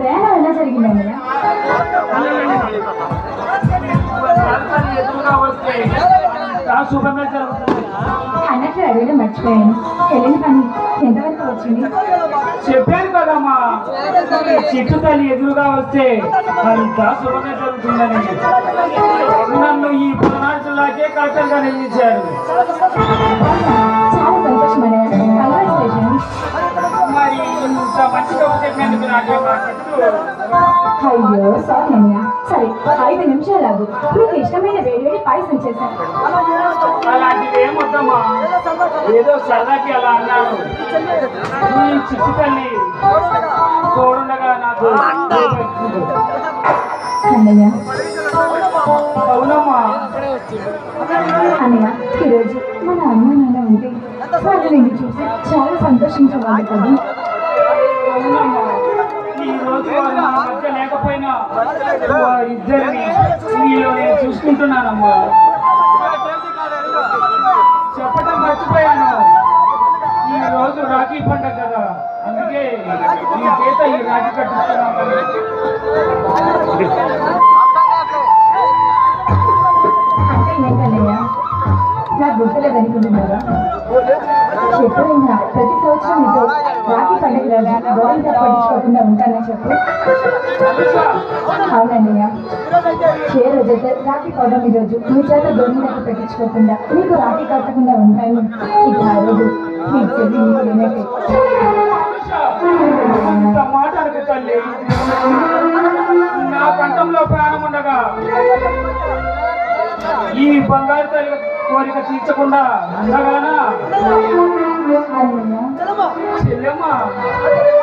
ప్రయాణం ఎలా జరిగింది అన్నయ్య రాజధాని ఎదురుగా వస్తే ఆ శుభమే జరుగుతుంది అన్నట్లు అడగడం మర్చిపోయాను వెళ్ళిన పని ఎంతవరకు వచ్చింది చెప్పాను కదమ్మా ఈ చిట్టు తల్లి ఎదురుగా వస్తే అంతా శుభమే జరుగుతుందని నన్ను ఈ పల్నాడు జిల్లాకే కలెక్టర్గా నియమించారు చాలా సంతోషం అన్నయ్య కంగ్రాచులేషన్స్ మరి ఇంత మంచి కబురు చెప్పినందుకు నాకే మా చెట్టు అయ్యో సారీ అన్నయ్య సరే ఐదు నిమిషాలు మీకు ఇష్టమైన వేడి వేడి పాయసం చేశాను అలాంటివి ఏమొద్దమ్మా ఏదో సరదాకి అలా అన్నాను ఈ చిట్టు తల్లి తోడుండగా నాకు అన్నయ్య అవునమ్మా అన్నయ్య ఈరోజు మన అమ్మ నాన్న ఉంటే వాళ్ళు నిన్ను చూసి చాలా సంతోషించేవాళ్ళు కదా అవునమ్మా ఈ రోజు వారు నా మధ్య లేకపోయినా వారిద్దరిని నీలో నేను చూసుకుంటున్నానమ్మా చెప్పటం మర్చిపోయాను ఈ రోజు రాఖీ పండగ కదా అందుకే ఈ చేత ఈ రాఖీ కట్టిస్తున్నాను అంటే ఏంటన్నయ్య నా గుర్తులో కనుకుంటున్నారా చెప్పిన ప్రతి సంవత్సరం మీతో రాఖీ పండుగ రోజు గోవింద పట్టించుకోకుండా ఉంటానని చెప్పు అవునన్నయ్య ఏ రోజైతే రాఖీ పౌర్ణమి రోజు మీ చేత గోవిందకు పెట్టించుకోకుండా మీకు రాఖీ కట్టకుండా ఉంటాను ఇక ఆ రోజు మీ చెల్లి మీకు లేనట్టే ఇంత మాట అనుకు తల్లి నా కంఠంలో ప్రాణం ఉండగా ఈ బంగారు తల్లి కోరిక తీర్చకుండా ఉండగానా అన్నయ్య చెల్లెమ్మ